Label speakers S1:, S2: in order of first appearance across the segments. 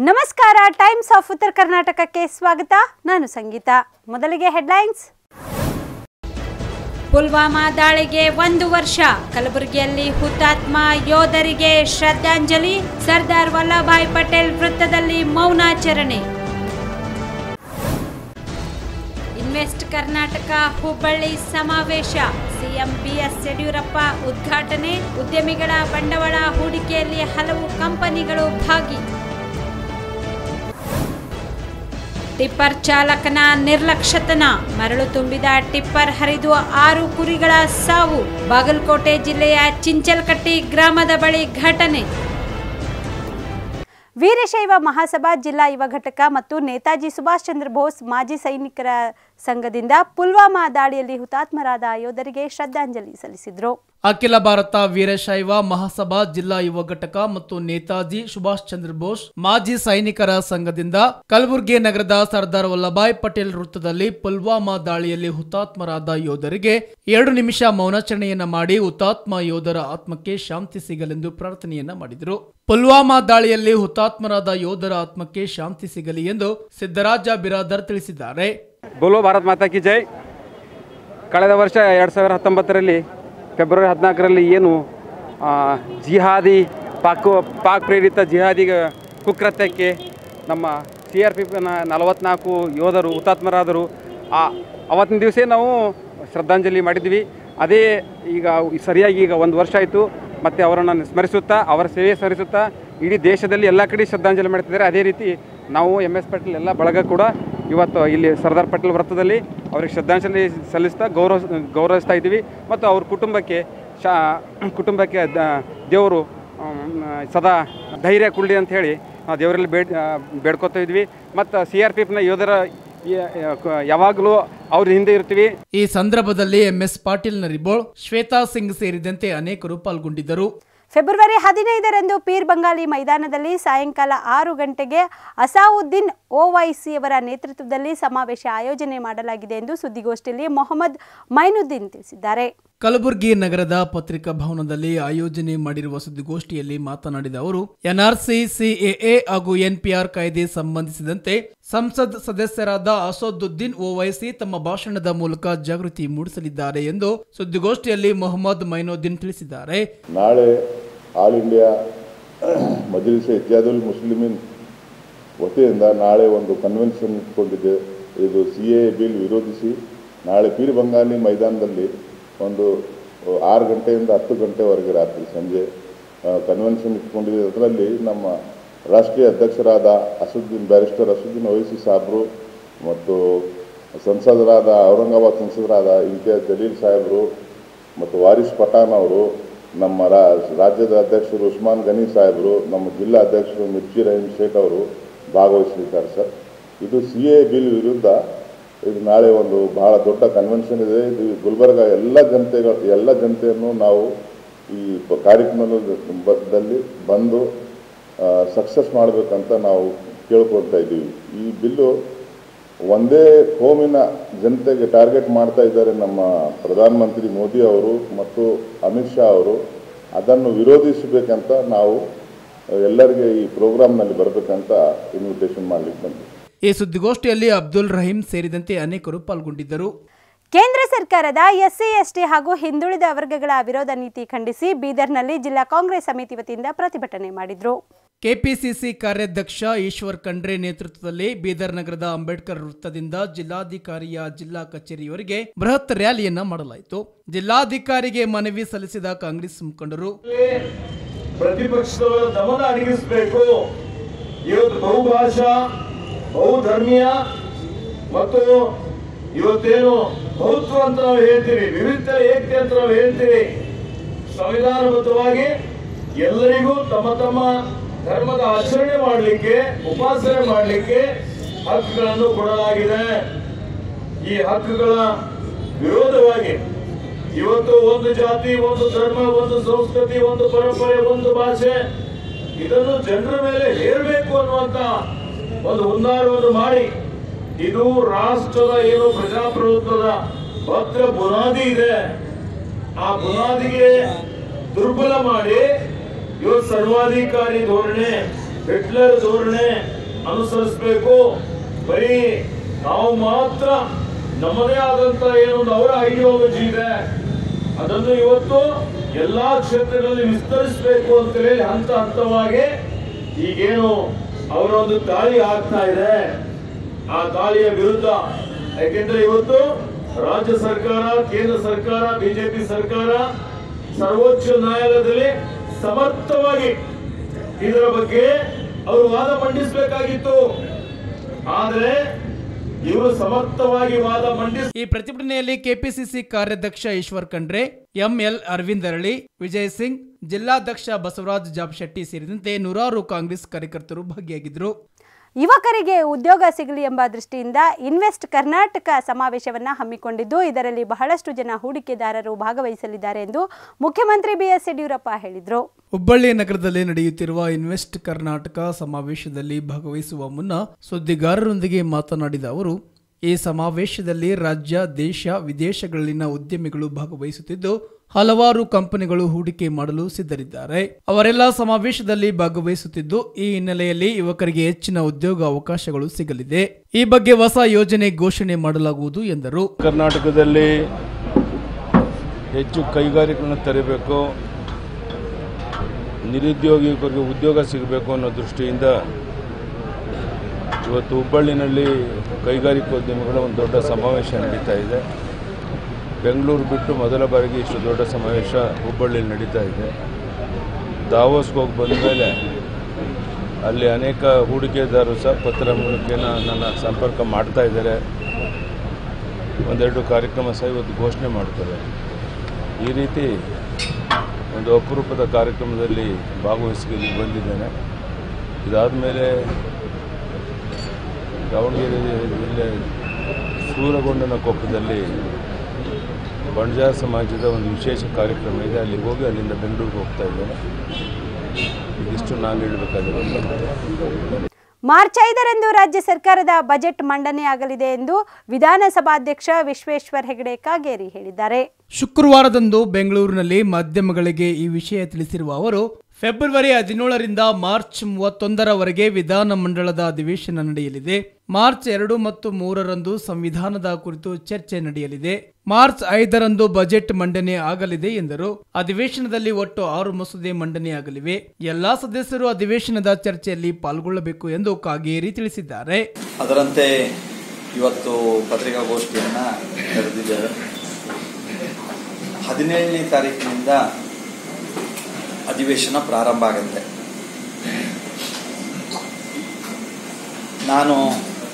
S1: ನಮಸ್ಕಾರ times of ಉತ್ತರ ಕರ್ನಾಟಕಕ್ಕೆ ಸ್ವಾಗತ ನಾನು ಸಂಗೀತ ಮೊದಲಿಗೆ ಹೆಡ್ಲೈನ್ಸ್ ಪುಲ್ವಾಮಾ ದಾಳಿಗೆ ಒಂದು ವರ್ಷ ಕಲಬುರಗಿಯಲ್ಲಿ ಹುತಾತ್ಮ ಯೋಧರಿಗೆ ಶ್ರದ್ಧಾಂಜಲಿ ಸರ್ದಾರ್ ವಲ್ಲಭಾಯ್ ಪಟೇಲ್ ವೃತ್ತದಲ್ಲಿ ಮೌನಾಚರಣೆ ಇನ್ವೆಸ್ಟ್ ಕರ್ನಾಟಕ ಹುಬ್ಬಳ್ಳಿ ಸಮಾವೇಶ ಸಿಎಂ ಬಿಎಸ್ ಯಡಿಯೂರಪ್ಪ ಉದ್ಘಾಟನೆ ಉದ್ಯಮಿಗಳ ಬಂಡವಾಳ ಹೂಡಿಕೆಯಲ್ಲಿ ಹಲವು ಕಂಪನಿಗಳು ಭಾಗಿ ಟಿಪ್ಪರ್ ಚಾಲಕನ ನಿರ್ಲಕ್ಷ್ಯತನ ಮರಳು ತುಂಬಿದ ಟಿಪ್ಪರ್ ಹರಿದು ಆರು ಕುರಿಗಳ ಸಾವು ಬಾಗಲಕೋಟೆ ಜಿಲ್ಲೆಯ ಚಿಂಚಲ್ಕಟ್ಟಿ ಗ್ರಾಮದ ಬಳಿ ಘಟನೆ ವೀರಶೈವ ಮಹಾಸಭಾ ಜಿಲ್ಲಾ ಯುವ ಘಟಕ ಮತ್ತು ನೇತಾಜಿ ಸುಭಾಷ್ ಚಂದ್ರ ಬೋಸ್ ಮಾಜಿ ಸೈನಿಕರ ಸಂಘದಿಂದ ಪುಲ್ವಾಮಾ ದಾಳಿಯಲ್ಲಿ ಹುತಾತ್ಮರಾದ ಯೋಧರಿಗೆ ಶ್ರದ್ಧಾಂಜಲಿ ಸಲ್ಲಿಸಿದರು
S2: ಅಖಿಲ ಭಾರತ ವೀರಶೈವ ಮಹಾಸಭಾ ಜಿಲ್ಲಾ ಯುವ ಘಟಕ ಮತ್ತು ನೇತಾಜಿ ಸುಭಾಷ್ ಚಂದ್ರ ಬೋಸ್ ಮಾಜಿ ಸೈನಿಕರ ಸಂಘದಿಂದ ಕಲಬುರಗಿ ನಗರದ ಸರ್ದಾರ್ ವಲ್ಲಭಾಯ್ ಪಟೇಲ್ ವೃತ್ತದಲ್ಲಿ ಪುಲ್ವಾಮಾ ದಾಳಿಯಲ್ಲಿ ಹುತಾತ್ಮರಾದ ಯೋಧರಿಗೆ ಎರಡು ನಿಮಿಷ ಮೌನಾಚರಣೆಯನ್ನ ಮಾಡಿ ಹುತಾತ್ಮ ಯೋಧರ ಆತ್ಮಕ್ಕೆ ಶಾಂತಿ ಸಿಗಲೆಂದು ಪ್ರಾರ್ಥನೆಯನ್ನ ಮಾಡಿದರು ಪುಲ್ವಾಮಾ ದಾಳಿಯಲ್ಲಿ ಹುತಾತ್ಮರಾದ ಯೋಧರ ಆತ್ಮಕ್ಕೆ ಶಾಂತಿ ಸಿಗಲಿ ಎಂದು ಸಿದ್ದರಾಜ ಬಿರಾದರ್ ತಿಳಿಸಿದ್ದಾರೆ
S3: ಬೋಲೋ ಭಾರತ್ ಮಾತಾ ಕಿ ಜೈ ಕಳೆದ ವರ್ಷ ಎರಡು ಸಾವಿರ ಹತ್ತೊಂಬತ್ತರಲ್ಲಿ ಫೆಬ್ರವರಿ ಹದಿನಾಲ್ಕರಲ್ಲಿ ಏನು ಆ, ಜಿಹಾದಿ ಪಾಕ್ ಪಾಕ್ ಪ್ರೇರಿತ ಜಿಹಾದಿ ಕುಕೃತ್ಯಕ್ಕೆ ನಮ್ಮ ಸಿ ಆರ್ ಪಿ ನಲವತ್ನಾಲ್ಕು ಯೋಧರು ಹುತಾತ್ಮರಾದರು ಆ ಅವತ್ತಿನ ದಿವಸ ನಾವು ಶ್ರದ್ಧಾಂಜಲಿ ಮಾಡಿದ್ವಿ ಅದೇ ಈಗ ಸರಿಯಾಗಿ ಈಗ ಒಂದು ವರ್ಷ ಆಯಿತು ಮತ್ತು ಅವರನ್ನು ಸ್ಮರಿಸುತ್ತಾ ಅವರ ಸೇವೆ ಸ್ಮರಿಸುತ್ತಾ ಇಡೀ ದೇಶದಲ್ಲಿ ಎಲ್ಲ ಕಡೆ ಶ್ರದ್ಧಾಂಜಲಿ ಮಾಡ್ತಿದ್ದಾರೆ ಅದೇ ರೀತಿ ನಾವು ಎಮ್ ಎಸ್ ಪಟೇಲ್ ಎಲ್ಲ ಬಳಗ ಕೂಡ ಇವತ್ತು ಇಲ್ಲಿ ಸರ್ದಾರ್ ಪಟೇಲ್ ವೃತ್ತದಲ್ಲಿ ಅವರಿಗೆ ಶ್ರದ್ಧಾಂಜಲಿ ಸಲ್ಲಿಸ್ತಾ ಗೌರವ ಗೌರವಿಸ್ತಾ ಇದ್ದೀವಿ ಮತ್ತು ಅವ್ರ ಕುಟುಂಬಕ್ಕೆ ಶಾ ಕುಟುಂಬಕ್ಕೆ ದ- ದೇವರು ಆಮ್, ಸದಾ ಧೈರ್ಯ ಕೊಡಲಿ ಅಂತ ಹೇಳಿ ನಾವು ದೇವರಲ್ಲಿ ಬೇಡ್ ಆ, ಬೇಡ್ಕೊತಾ ಇದ್ವಿ ಮತ್ತು ಸಿ ಆರ್ ಪಿ ಎಫ್ನ ಯೋಧರ ಯ- ಯ- ಯಾವಾಗಲೂ ಅವ್ರ ಹಿಂದೆ ಇರ್ತೀವಿ
S2: ಈ ಸಂದರ್ಭದಲ್ಲಿ ಎಂಎಸ್ ಪಾಟೀಲ್ ನರಿಬೋಳ್ ಶ್ವೇತಾ ಸಿಂಗ್ ಸೇರಿದಂತೆ ಅನೇಕರು ಪಾಲ್ಗೊಂಡಿದ್ದರು
S1: ಫೆಬ್ರವರಿ ಹದಿನೈದರಂದು ಪೀರ್ ಬಂಗಾಲಿ ಮೈದಾನದಲ್ಲಿ ಸಾಯಂಕಾಲ ಆರು ಗಂಟೆಗೆ ಅಸಾವುದ್ದೀನ್ ಓವೈಸಿ ಅವರ ನೇತೃತ್ವದಲ್ಲಿ ಸಮಾವೇಶ ಆಯೋಜನೆ ಮಾಡಲಾಗಿದೆ ಎಂದು ಸುದ್ದಿಗೋಷ್ಠಿಯಲ್ಲಿ ಮೊಹಮ್ಮದ್ ಮೈನುದ್ದೀನ್ ತಿಳಿಸಿದ್ದಾರೆ
S2: ಕಲಬುರಗಿ ನಗರದ ಪತ್ರಿಕಾ ಭವನದಲ್ಲಿ ಆಯೋಜನೆ ಮಾಡಿರುವ ಸುದ್ದಿಗೋಷ್ಠಿಯಲ್ಲಿ ಮಾತನಾಡಿದ ಅವರು ಎನ್ಆರ್ಸಿ ಸಿಎಎ ಹಾಗೂ ಎನ್ಪಿಆರ್ ಕಾಯ್ದೆ ಸಂಬಂಧಿಸಿದಂತೆ ಸಂಸತ್ ಸದಸ್ಯರಾದ ಅಸದುದ್ದೀನ್ ಓವೈಸಿ ತಮ್ಮ ಭಾಷಣದ ಮೂಲಕ ಜಾಗೃತಿ ಮೂಡಿಸಲಿದ್ದಾರೆ ಎಂದು ಸುದ್ದಿಗೋಷ್ಠಿಯಲ್ಲಿ ಮೊಹಮ್ಮದ್ ಮೈನುದ್ದೀನ್ ತಿಳಿಸಿದ್ದಾರೆ
S4: ನಾಳೆ ಆಲ್ ಇಂಡಿಯಾ ಮಜ್ಲಿಸ್ ಇತ್ಯಾದುಲ್ ಮುಸ್ಲಿಮಿನ್ ವತಿಯಿಂದ ನಾಳೆ ಒಂದು ಕನ್ವೆನ್ಷನ್ ಇಟ್ಕೊಂಡಿದೆ ಇದು ಸಿ ಎ ಬಿಲ್ ವಿರೋಧಿಸಿ ನಾಳೆ ಪೀರ್ ಬಂಗಾಲಿ ಮೈದಾನದಲ್ಲಿ ಒಂದು ಆರು ಗಂಟೆಯಿಂದ ಹತ್ತು ಗಂಟೆವರೆಗೆ ರಾತ್ರಿ ಸಂಜೆ ಕನ್ವೆನ್ಷನ್ ಇಟ್ಕೊಂಡಿದೆ ಅದರಲ್ಲಿ ನಮ್ಮ ರಾಷ್ಟ್ರೀಯ ಅಧ್ಯಕ್ಷರಾದ ಅಸುದ್ದೀನ್ ಬ್ಯಾರಿಸ್ಟರ್ ಅಸುದ್ದೀನ್ ಓವೈಸಿ ಸಾಹೇಬರು ಮತ್ತು ಸಂಸದರಾದ ಔರಂಗಾಬಾದ್ ಸಂಸದರಾದ ಇಮ್ತಿಯಾಜ್ ಜಲೀಲ್ ಸಾಹೇಬರು ಮತ್ತು ವಾರಿಸ್ ಪಠಾಣ್ ಅವರು ನಮ್ಮ ರಾ- ರಾಜ್ಯದ ಅಧ್ಯಕ್ಷರು ಉಸ್ಮಾನ್ ಗನಿ ಸಾಹೇಬರು ನಮ್ಮ ಜಿಲ್ಲಾ ಅಧ್ಯಕ್ಷರು ಮಿರ್ಚಿ ರಹೀಂ ಶೇಖ್ ಅವರು ಭಾಗವಹಿಸಲಿದ್ದಾರೆ ಸರ್ ಇದು ಸಿ ಎ ಬಿಲ್ ವಿರುದ್ಧ ಇದು ನಾಳೆ ಒಂದು ಬಹಳ ದೊಡ್ಡ ಕನ್ವೆನ್ಷನ್ ಇದೆ ಇದು ಗುಲ್ಬರ್ಗ ಎಲ್ಲ ಜನತೆಗಳು ಎಲ್ಲ ಜನತೆಯನ್ನು ನಾವು ಈ ಪ- ಕಾರ್ಯಕ್ರಮದಲ್ಲಿ ಬಂದು ಸಕ್ಸಸ್ ಮಾಡಬೇಕಂತ ನಾವು ಕೇಳ್ಕೊಳ್ತಾ ಇದ್ದೀವಿ ಈ ಬಿಲ್ಲು ಒಂದೇ ಕೋಮಿನ ಜನತೆಗೆ ಟಾರ್ಗೆಟ್ ಮಾಡ್ತಾ ಇದ್ದಾರೆ ನಮ್ಮ ಪ್ರಧಾನಮಂತ್ರಿ ಮೋದಿ ಅವರು ಮತ್ತು ಅಮಿತ್ ಶಾ ಅವರು ಅದನ್ನು ವಿರೋಧಿಸಬೇಕಂತ ನಾವು ಎಲ್ಲರಿಗೆ ಈ ಪ್ರೋಗ್ರಾಮ್ನಲ್ಲಿ ಬರಬೇಕಂತ ಇನ್ವಿಟೇಷನ್ ಮಾಡಲಿಕ್ಕೆ ಬಂದ್ವಿ
S2: ಈ ಸುದ್ದಿಗೋಷ್ಠಿಯಲ್ಲಿ ಅಬ್ದುಲ್ ರಹೀಂ ಸೇರಿದಂತೆ ಅನೇಕರು ಪಾಲ್ಗೊಂಡಿದ್ದರು
S1: ಕೇಂದ್ರ ಸರ್ಕಾರದ ಎಸ್ಸಿ ಎಸ್ಟಿ ಹಾಗೂ ಹಿಂದುಳಿದ ವರ್ಗಗಳ ವಿರೋಧ ನೀತಿ ಖಂಡಿಸಿ ಬೀದರ್ನಲ್ಲಿ ಜಿಲ್ಲಾ ಕಾಂಗ್ರೆಸ್ ಸಮಿತಿ ವತಿಯಿಂದ ಪ್ರತಿಭಟನೆ ಮಾಡಿದ್ರು
S2: ಕೆಪಿಸಿಸಿ ಕಾರ್ಯಾಧ್ಯಕ್ಷ ಈಶ್ವರ್ ಖಂಡ್ರೆ ನೇತೃತ್ವದಲ್ಲಿ ಬೀದರ್ ನಗರದ ಅಂಬೇಡ್ಕರ್ ವೃತ್ತದಿಂದ ಜಿಲ್ಲಾಧಿಕಾರಿಯ ಜಿಲ್ಲಾ ಕಚೇರಿಯವರೆಗೆ ಬೃಹತ್ ರ್ಯಾಲಿಯನ್ನ ಮಾಡಲಾಯಿತು ಜಿಲ್ಲಾಧಿಕಾರಿಗೆ ಮನವಿ ಸಲ್ಲಿಸಿದ ಕಾಂಗ್ರೆಸ್ ಮುಖಂಡರು
S5: ಪ್ರತಿಪಕ್ಷದವರ ದಮನ ಅಡಗಿಸಬೇಕು ಇವತ್ತು ಬಹುಭಾಷಾ ಬಹುಧರ್ಮೀಯ ಮತ್ತು ಇವತ್ತೇನು ಬಹುತ್ವ ಅಂತ ನಾವು ಹೇಳ್ತೀವಿ ವಿವಿಧ ಏಕತೆ ಅಂತ ನಾವು ಹೇಳ್ತೀವಿ ಸಂವಿಧಾನಬದ್ಧವಾಗಿ ಎಲ್ಲರಿಗೂ ತಮ್ಮ ತಮ್ಮ ಧರ್ಮದ ಆಚರಣೆ ಮಾಡಲಿಕ್ಕೆ ಉಪಾಸನೆ ಮಾಡಲಿಕ್ಕೆ ಹಕ್ಕುಗಳನ್ನು ಕೊಡಲಾಗಿದೆ ಈ ಹಕ್ಕುಗಳ ವಿರೋಧವಾಗಿ ಇವತ್ತು ಒಂದು ಜಾತಿ ಒಂದು ಧರ್ಮ ಒಂದು ಸಂಸ್ಕೃತಿ ಒಂದು ಪರಂಪರೆ ಒಂದು ಭಾಷೆ ಇದನ್ನು ಜನರ ಮೇಲೆ ಹೇರಬೇಕು ಅನ್ನುವಂತ ಒಂದು ಹುನ್ನಾರವನ್ನು ಮಾಡಿ ಇದು ರಾಷ್ಟ್ರದ ಏನು ಪ್ರಜಾಪ್ರಭುತ್ವದ ಭದ್ರ ಬುನಾದಿ ಇದೆ ಆ ಬುನಾದಿಗೆ ದುರ್ಬಲ ಮಾಡಿ ಇವತ್ತು ಸರ್ವಾಧಿಕಾರಿ ಧೋರಣೆ ಹಿಟ್ಲರ್ ಧೋರಣೆ ಅನುಸರಿಸಬೇಕು ಬರೀ ನಾವು ಮಾತ್ರ ನಮ್ಮದೇ ಆದಂತ ಏನೊಂದು ಅವರ ಐಡಿಯಾಲಜಿ ಇದೆ ಅದನ್ನು ಇವತ್ತು ಎಲ್ಲಾ ಕ್ಷೇತ್ರಗಳಲ್ಲಿ ವಿಸ್ತರಿಸಬೇಕು ಅಂತ ಹೇಳಿ ಹಂತ ಹಂತವಾಗಿ ಈಗೇನು ಅವರ ಒಂದು ದಾಳಿ ಆಗ್ತಾ ಇದೆ ಆ ದಾಳಿಯ ವಿರುದ್ಧ ಯಾಕೆಂದ್ರೆ ಇವತ್ತು ರಾಜ್ಯ ಸರ್ಕಾರ ಕೇಂದ್ರ ಸರ್ಕಾರ ಬಿಜೆಪಿ ಸರ್ಕಾರ ಸರ್ವೋಚ್ಚ ನ್ಯಾಯಾಲಯದಲ್ಲಿ ಸಮರ್ಥವಾಗಿ ಇದರ ಬಗ್ಗೆ ಅವರು ವಾದ ಮಂಡಿಸಬೇಕಾಗಿತ್ತು ಆದರೆ ಇವರು ಸಮರ್ಥವಾಗಿ ವಾದ ಮಂಡಿಸ
S2: ಈ ಪ್ರತಿಭಟನೆಯಲ್ಲಿ ಕೆಪಿಸಿಸಿ ಕಾರ್ಯಾಧ್ಯಕ್ಷ ಈಶ್ವರ್ ಖಂಡ್ರೆ ಎಂಎಲ್ ಅರವಿಂದ್ ಅರಳಿ ವಿಜಯ್ ಸಿಂಗ್ ಜಿಲ್ಲಾಧ್ಯಕ್ಷ ಬಸವರಾಜ್ ಜಾಬ್ಶೆಟ್ಟಿ ಸೇರಿದಂತೆ ನೂರಾರು ಕಾಂಗ್ರೆಸ್ ಕಾರ್ಯಕರ್ತರು ಭಾಗಿಯಾಗಿದ್ದರು
S1: ಯುವಕರಿಗೆ ಉದ್ಯೋಗ ಸಿಗಲಿ ಎಂಬ ದೃಷ್ಟಿಯಿಂದ ಇನ್ವೆಸ್ಟ್ ಕರ್ನಾಟಕ ಸಮಾವೇಶವನ್ನ ಹಮ್ಮಿಕೊಂಡಿದ್ದು ಇದರಲ್ಲಿ ಬಹಳಷ್ಟು ಜನ ಹೂಡಿಕೆದಾರರು ಭಾಗವಹಿಸಲಿದ್ದಾರೆ ಎಂದು ಮುಖ್ಯಮಂತ್ರಿ ಬಿಎಸ್ ಯಡಿಯೂರಪ್ಪ ಹೇಳಿದರು
S2: ಹುಬ್ಬಳ್ಳಿ ನಗರದಲ್ಲಿ ನಡೆಯುತ್ತಿರುವ ಇನ್ವೆಸ್ಟ್ ಕರ್ನಾಟಕ ಸಮಾವೇಶದಲ್ಲಿ ಭಾಗವಹಿಸುವ ಮುನ್ನ ಸುದ್ದಿಗಾರರೊಂದಿಗೆ ಮಾತನಾಡಿದ ಅವರು ಈ ಸಮಾವೇಶದಲ್ಲಿ ರಾಜ್ಯ ದೇಶ ವಿದೇಶಗಳಲ್ಲಿನ ಉದ್ಯಮಿಗಳು ಭಾಗವಹಿಸುತ್ತಿದ್ದು ಹಲವಾರು ಕಂಪನಿಗಳು ಹೂಡಿಕೆ ಮಾಡಲು ಸಿದ್ಧರಿದ್ದಾರೆ ಅವರೆಲ್ಲ ಸಮಾವೇಶದಲ್ಲಿ ಭಾಗವಹಿಸುತ್ತಿದ್ದು ಈ ಹಿನ್ನೆಲೆಯಲ್ಲಿ ಯುವಕರಿಗೆ ಹೆಚ್ಚಿನ ಉದ್ಯೋಗ ಅವಕಾಶಗಳು ಸಿಗಲಿದೆ ಈ ಬಗ್ಗೆ ಹೊಸ ಯೋಜನೆ ಘೋಷಣೆ ಮಾಡಲಾಗುವುದು ಎಂದರು
S6: ಕರ್ನಾಟಕದಲ್ಲಿ ಹೆಚ್ಚು ಕೈಗಾರಿಕೆಗಳನ್ನು ತರಬೇಕು ನಿರುದ್ಯೋಗಿ ಯುವಕರಿಗೆ ಉದ್ಯೋಗ ಸಿಗಬೇಕು ಅನ್ನೋ ದೃಷ್ಟಿಯಿಂದ ಇವತ್ತು ಹುಬ್ಬಳ್ಳಿನಲ್ಲಿ ಕೈಗಾರಿಕೋದ್ಯಮಿಗಳ ಒಂದು ದೊಡ್ಡ ಸಮಾವೇಶ ನಡೀತಾ ಇದೆ ಬೆಂಗಳೂರು ಬಿಟ್ಟು ಮೊದಲ ಬಾರಿಗೆ ಇಷ್ಟು ದೊಡ್ಡ ಸಮಾವೇಶ ಹುಬ್ಬಳ್ಳಿಯಲ್ಲಿ ನಡೀತಾ ಇದೆ ದಾವೋಸ್ಗೆ ಹೋಗಿ ಬಂದ ಮೇಲೆ ಅಲ್ಲಿ ಅನೇಕ ಹೂಡಿಕೆದಾರರು ಸಹ ಪತ್ರ ಮೂಲಕ ನನ್ನ ಸಂಪರ್ಕ ಮಾಡ್ತಾ ಇದ್ದಾರೆ ಒಂದೆರಡು ಕಾರ್ಯಕ್ರಮ ಸಹ ಇವತ್ತು ಘೋಷಣೆ ಮಾಡ್ತಾರೆ ಈ ರೀತಿ ಒಂದು ಅಪರೂಪದ ಕಾರ್ಯಕ್ರಮದಲ್ಲಿ ಭಾಗವಹಿಸಿ ಬಂದಿದ್ದೇನೆ ಇದಾದ ಮೇಲೆ ದಾವಣಗೆರೆ ಜಿಲ್ಲೆ ಸೂರಗೊಂಡನ ಕೊಪ್ಪದಲ್ಲಿ ಬಂಜಾರ ಸಮಾಜದ ಒಂದು ವಿಶೇಷ ಕಾರ್ಯಕ್ರಮ ಇದೆ ಅಲ್ಲಿಗೆ ಹೋಗಿ ಅಲ್ಲಿಂದ ಬೆಂಗಳೂರಿಗೆ ಹೋಗ್ತಾ ಇದ್ದೇನೆ ಇದಿಷ್ಟು ನಾನು ಹೇಳಬೇಕಾಗಿರೋದು
S1: ಮಾರ್ಚ್ ಐದರಂದು ರಾಜ್ಯ ಸರ್ಕಾರದ ಬಜೆಟ್ ಮಂಡನೆಯಾಗಲಿದೆ ಎಂದು ವಿಧಾನಸಭಾಧ್ಯಕ್ಷ ವಿಶ್ವೇಶ್ವರ್ ಹೆಗಡೆ ಕಾಗೇರಿ ಹೇಳಿದ್ದಾರೆ
S2: ಶುಕ್ರವಾರದಂದು ಬೆಂಗಳೂರಿನಲ್ಲಿ ಮಾಧ್ಯಮಗಳಿಗೆ ಈ ವಿಷಯ ತಿಳಿಸಿರುವ ಅವರು ಫೆಬ್ರವರಿ ಹದಿನೇಳರಿಂದ ಮಾರ್ಚ್ ಮೂವತ್ತೊಂದರವರೆಗೆ ವಿಧಾನಮಂಡಲದ ಅಧಿವೇಶನ ನಡೆಯಲಿದೆ ಮಾರ್ಚ್ ಎರಡು ಮತ್ತು ಮೂರರಂದು ಸಂವಿಧಾನದ ಕುರಿತು ಚರ್ಚೆ ನಡೆಯಲಿದೆ ಮಾರ್ಚ್ ಐದರಂದು ಬಜೆಟ್ ಮಂಡನೆ ಆಗಲಿದೆ ಎಂದರು ಅಧಿವೇಶನದಲ್ಲಿ ಒಟ್ಟು ಆರು ಮಸೂದೆ ಮಂಡನೆಯಾಗಲಿವೆ ಎಲ್ಲಾ ಸದಸ್ಯರು ಅಧಿವೇಶನದ ಚರ್ಚೆಯಲ್ಲಿ ಪಾಲ್ಗೊಳ್ಳಬೇಕು ಎಂದು ಕಾಗೇರಿ ತಿಳಿಸಿದ್ದಾರೆ
S7: ಅದರಂತೆ ಇವತ್ತು ಪತ್ರಿಕಾಗೋಷ್ಠಿಯನ್ನು ಕರೆದಿದ್ದೇವೆ ಹದಿನೇಳನೇ ತಾರೀಕಿನಿಂದ ಅಧಿವೇಶನ ಪ್ರಾರಂಭ ಆಗುತ್ತೆ ನಾನು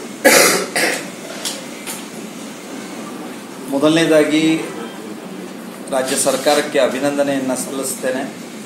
S7: ಮೊದಲನೇದಾಗಿ ರಾಜ್ಯ ಸರ್ಕಾರಕ್ಕೆ ಅಭಿನಂದನೆಯನ್ನು ಸಲ್ಲಿಸ್ತೇನೆ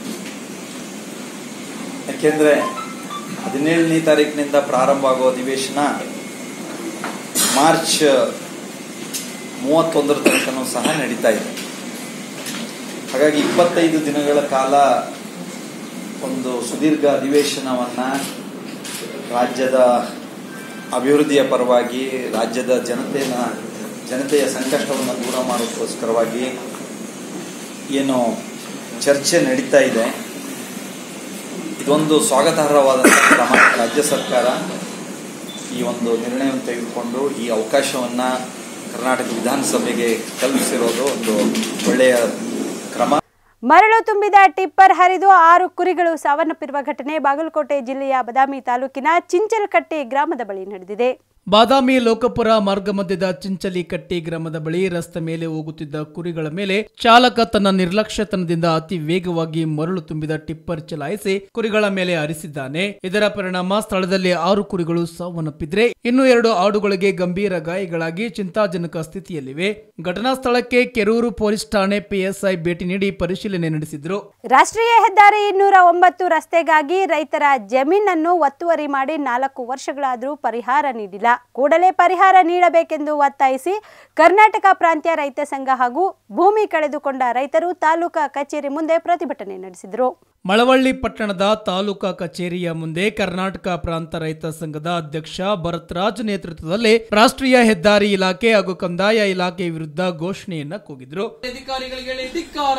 S7: ಯಾಕೆಂದರೆ ಹದಿನೇಳನೇ ತಾರೀಕಿನಿಂದ ಪ್ರಾರಂಭ ಆಗೋ ಅಧಿವೇಶನ ಮಾರ್ಚ್ ಮೂವತ್ತೊಂದರ ತನಕನೂ ಸಹ ನಡೀತಾ ಇದೆ ಹಾಗಾಗಿ ಇಪ್ಪತ್ತೈದು ದಿನಗಳ ಕಾಲ ಒಂದು ಸುದೀರ್ಘ ಅಧಿವೇಶನವನ್ನು ರಾಜ್ಯದ ಅಭಿವೃದ್ಧಿಯ ಪರವಾಗಿ ರಾಜ್ಯದ ಜನತೆಯ ಜನತೆಯ ಸಂಕಷ್ಟವನ್ನು ದೂರ ಮಾಡೋಕ್ಕೋಸ್ಕರವಾಗಿ ಏನು ಚರ್ಚೆ ನಡೀತಾ ಇದೆ ಇದೊಂದು ಸ್ವಾಗತಾರ್ಹವಾದಂಥ ಕ್ರಮ ರಾಜ್ಯ ಸರ್ಕಾರ ಈ ಒಂದು ನಿರ್ಣಯವನ್ನು ತೆಗೆದುಕೊಂಡು ಈ ಅವಕಾಶವನ್ನು ಕರ್ನಾಟಕ ವಿಧಾನಸಭೆಗೆ ಕಲ್ಪಿಸಿರೋದು ಒಂದು ಒಳ್ಳೆಯ ಕ್ರಮ
S1: ಮರಳು ತುಂಬಿದ ಟಿಪ್ಪರ್ ಹರಿದು ಆರು ಕುರಿಗಳು ಸಾವನ್ನಪ್ಪಿರುವ ಘಟನೆ ಬಾಗಲಕೋಟೆ ಜಿಲ್ಲೆಯ ಬದಾಮಿ ತಾಲೂಕಿನ ಚಿಂಚಲಕಟ್ಟೆ ಗ್ರಾಮದ ಬಳಿ ನಡೆದಿದೆ
S2: ಬಾದಾಮಿ ಲೋಕಪುರ ಮಾರ್ಗ ಮಧ್ಯದ ಚಿಂಚಲಿಕಟ್ಟಿ ಗ್ರಾಮದ ಬಳಿ ರಸ್ತೆ ಮೇಲೆ ಹೋಗುತ್ತಿದ್ದ ಕುರಿಗಳ ಮೇಲೆ ಚಾಲಕ ತನ್ನ ನಿರ್ಲಕ್ಷ್ಯತನದಿಂದ ಅತಿ ವೇಗವಾಗಿ ಮರಳು ತುಂಬಿದ ಟಿಪ್ಪರ್ ಚಲಾಯಿಸಿ ಕುರಿಗಳ ಮೇಲೆ ಹರಿಸಿದ್ದಾನೆ ಇದರ ಪರಿಣಾಮ ಸ್ಥಳದಲ್ಲಿ ಆರು ಕುರಿಗಳು ಸಾವನ್ನಪ್ಪಿದ್ರೆ ಇನ್ನು ಎರಡು ಆಡುಗಳಿಗೆ ಗಂಭೀರ ಗಾಯಗಳಾಗಿ ಚಿಂತಾಜನಕ ಸ್ಥಿತಿಯಲ್ಲಿವೆ ಘಟನಾ ಸ್ಥಳಕ್ಕೆ ಕೆರೂರು ಪೊಲೀಸ್ ಠಾಣೆ ಪಿಎಸ್ಐ ಭೇಟಿ ನೀಡಿ ಪರಿಶೀಲನೆ ನಡೆಸಿದ್ರು
S1: ರಾಷ್ಟ್ರೀಯ ಹೆದ್ದಾರಿ ಇನ್ನೂರ ಒಂಬತ್ತು ರಸ್ತೆಗಾಗಿ ರೈತರ ಜಮೀನನ್ನು ಒತ್ತುವರಿ ಮಾಡಿ ನಾಲ್ಕು ವರ್ಷಗಳಾದರೂ ಪರಿಹಾರ ನೀಡಿಲ್ಲ ಕೂಡಲೇ ಪರಿಹಾರ ನೀಡಬೇಕೆಂದು ಒತ್ತಾಯಿಸಿ ಕರ್ನಾಟಕ ಪ್ರಾಂತ್ಯ ರೈತ ಸಂಘ ಹಾಗೂ ಭೂಮಿ ಕಳೆದುಕೊಂಡ ರೈತರು ತಾಲೂಕಾ ಕಚೇರಿ ಮುಂದೆ ಪ್ರತಿಭಟನೆ ನಡೆಸಿದರು
S2: ಮಳವಳ್ಳಿ ಪಟ್ಟಣದ ತಾಲೂಕಾ ಕಚೇರಿಯ ಮುಂದೆ ಕರ್ನಾಟಕ ಪ್ರಾಂತ ರೈತ ಸಂಘದ ಅಧ್ಯಕ್ಷ ಭರತ್ ರಾಜ್ ನೇತೃತ್ವದಲ್ಲಿ ರಾಷ್ಟ್ರೀಯ ಹೆದ್ದಾರಿ ಇಲಾಖೆ ಹಾಗೂ ಕಂದಾಯ ಇಲಾಖೆ ವಿರುದ್ಧ ಘೋಷಣೆಯನ್ನ ಕೂಗಿದ್ರು
S8: ಅಧಿಕಾರಿಗಳಿಗೆ ಹೇಳಿ ಧಿಕ್ಕಾರ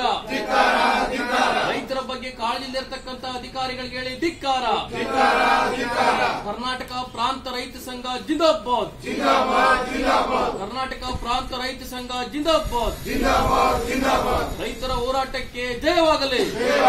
S8: ರೈತರ ಬಗ್ಗೆ ಕಾಳಜಿಲಿರ್ತಕ್ಕಂಥ ಅಧಿಕಾರಿಗಳಿಗೆ ಹೇಳಿ ಧಿಕ್ಕಾರ ಕರ್ನಾಟಕ ಪ್ರಾಂತ ರೈತ ಸಂಘ ಜಿಂದಾಬಾದ್ ಕರ್ನಾಟಕ ಪ್ರಾಂತ ರೈತ ಸಂಘ ಜಿಂದಾಬಾದ್ ರೈತರ ಹೋರಾಟಕ್ಕೆ ಜಯವಾಗಲಿ